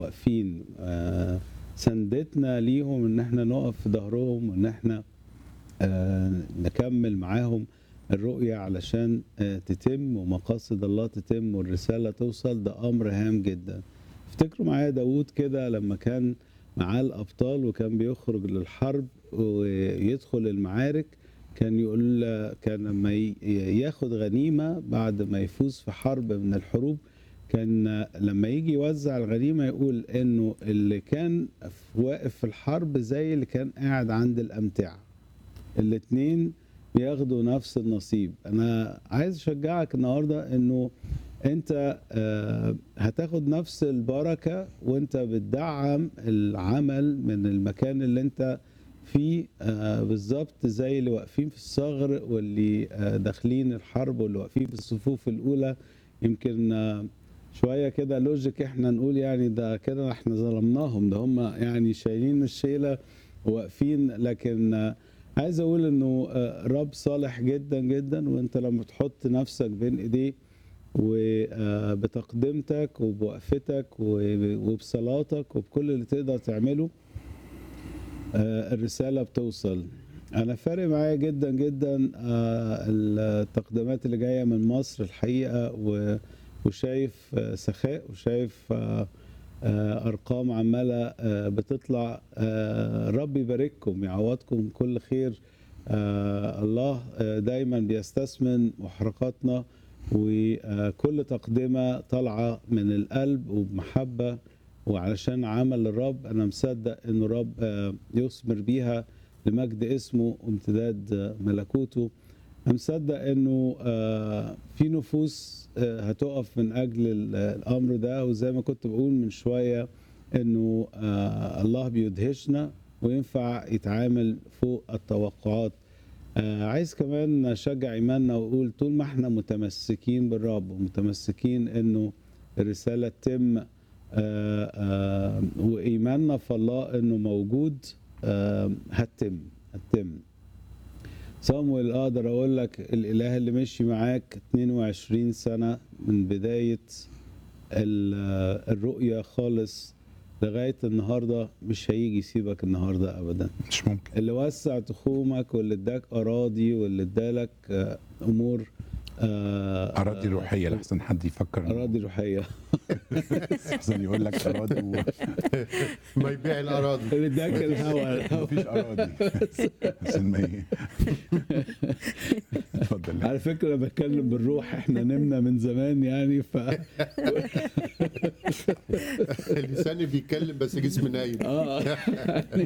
واقفين آه، سندتنا ليهم ان احنا نقف في ظهرهم وان احنا آه، نكمل معاهم الرؤية علشان آه، تتم ومقاصد الله تتم والرسالة توصل ده أمر هام جدا افتكروا معايا داود كده لما كان معاه الأبطال وكان بيخرج للحرب ويدخل المعارك كان يقول كان لما ي- ياخد غنيمة بعد ما يفوز في حرب من الحروب كان لما يجي يوزع الغنيمة يقول انه اللي كان واقف في الحرب زي اللي كان قاعد عند الأمتعة الاتنين بياخدوا نفس النصيب انا عايز اشجعك النهارده انه انت آه، هتاخد نفس البركه وانت بتدعم العمل من المكان اللي انت فيه آه، بالظبط زي اللي واقفين في الثغر واللي آه، داخلين الحرب واللي واقفين في الصفوف الاولى يمكن آه، شويه كده لوجيك احنا نقول يعني ده كده احنا ظلمناهم ده هم يعني شايلين الشيله واقفين لكن آه، عايز اقول انه آه، رب صالح جدا جدا وانت لما تحط نفسك بين ايديه وبتقدمتك وبوقفتك وب- وبصلاتك وبكل اللي تقدر تعمله آه، الرسالة بتوصل أنا فارق معايا جدا جدا آه، التقديمات اللي جاية من مصر الحقيقة و- وشايف آه، سخاء وشايف آه، آه، أرقام عمالة آه، بتطلع آه، رب يبارككم يعوضكم كل خير آه، الله آه، دايما بيستثمن محرقاتنا وكل تقدمة طالعة من القلب وبمحبة وعلشان عمل الرب أنا مصدق إنه الرب آه، يثمر بيها لمجد اسمه وامتداد آه، ملكوته أنا مصدق إنه آه، في نفوس آه، هتقف من أجل ال- الأمر ده وزي ما كنت بقول من شوية إنه آه، الله بيدهشنا وينفع يتعامل فوق التوقعات آه عايز كمان اشجع ايماننا واقول طول ما احنا متمسكين بالرب ومتمسكين انه الرساله تتم آه آه وايماننا في الله انه موجود آه هتتم هتتم صامويل اقدر اقول لك الاله اللي مشي معاك 22 سنه من بدايه ال- آه، الرؤيه خالص لغايه النهارده مش هيجي يسيبك النهارده ابدا مش ممكن اللي وسع تخومك واللي اداك اراضي واللي ادالك آه، امور آه، اراضي روحيه لحسن حد يفكر إنه اراضي روحيه لحسن يقول لك اراضي ما يبيع الاراضي اللي اداك الهوى ومفيش اراضي عشان ما ي- اتفضل على فكره أنا بتكلم بالروح احنا نمنا من زمان يعني ف لساني بيتكلم بس جسمي نايم اه يعني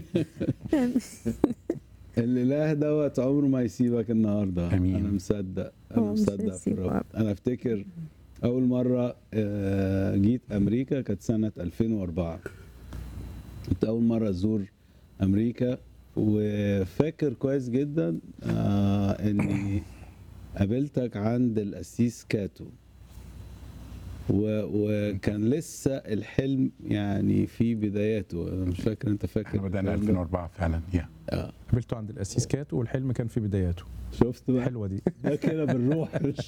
الاله دوت عمره ما يسيبك النهارده آمين. انا مصدق انا هو مش مصدق في هيسيبه الرب أبداً. انا افتكر اول مره آه، جيت امريكا كانت سنه 2004 كنت اول مره ازور امريكا وفاكر كويس جدا آه، اني قابلتك عند القسيس كاتو و- وكان لسه الحلم يعني في بداياته انا مش فاكر انت فاكر احنا بدانا الكلام ده؟ 2004 فعلا يا آه. قابلته عند القسيس كاتو والحلم كان في بداياته شفت بقى حلوه دي ده كده بالروح مش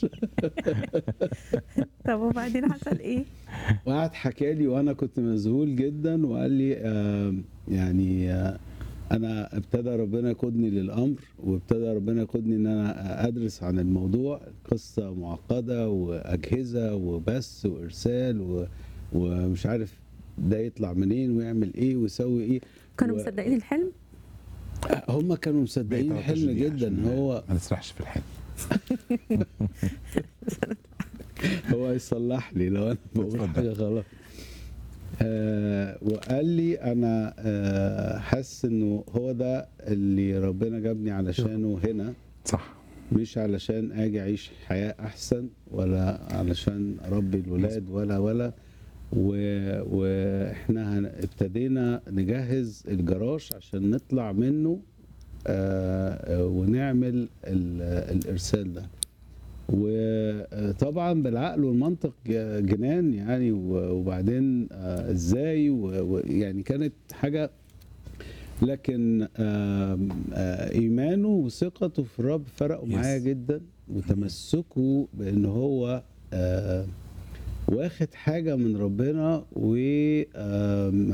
طب وبعدين حصل ايه؟ وقعد حكى لي وانا كنت مذهول جدا وقال لي آه يعني آه انا ابتدى ربنا يقودني للامر وابتدى ربنا يقودني ان انا ادرس عن الموضوع قصه معقده واجهزه وبث وارسال و ومش عارف ده يطلع منين ويعمل ايه ويسوي ايه كانوا و- مصدقين الحلم؟ هم كانوا مصدقين بقيت الحلم أركز فيه جدا عشان هو ما نسرحش في الحلم هو يصلح لي لو انا بقول اتفضل. حاجه غلط آه وقال لي انا آه حاسس انه هو ده اللي ربنا جابني علشانه هنا صح مش علشان اجي اعيش حياه احسن ولا علشان اربي الولاد ولا ولا و... واحنا هن... ابتدينا نجهز الجراج عشان نطلع منه آه آه، ونعمل ال... الارسال ده وطبعا بالعقل والمنطق ج- جنان يعني و- وبعدين آه، ازاي و- ويعني كانت حاجه لكن آم، آه، ايمانه وثقته في الرب فرقوا Yes. معايا جدا وتمسكه بان هو آه، واخد حاجه من ربنا و آم،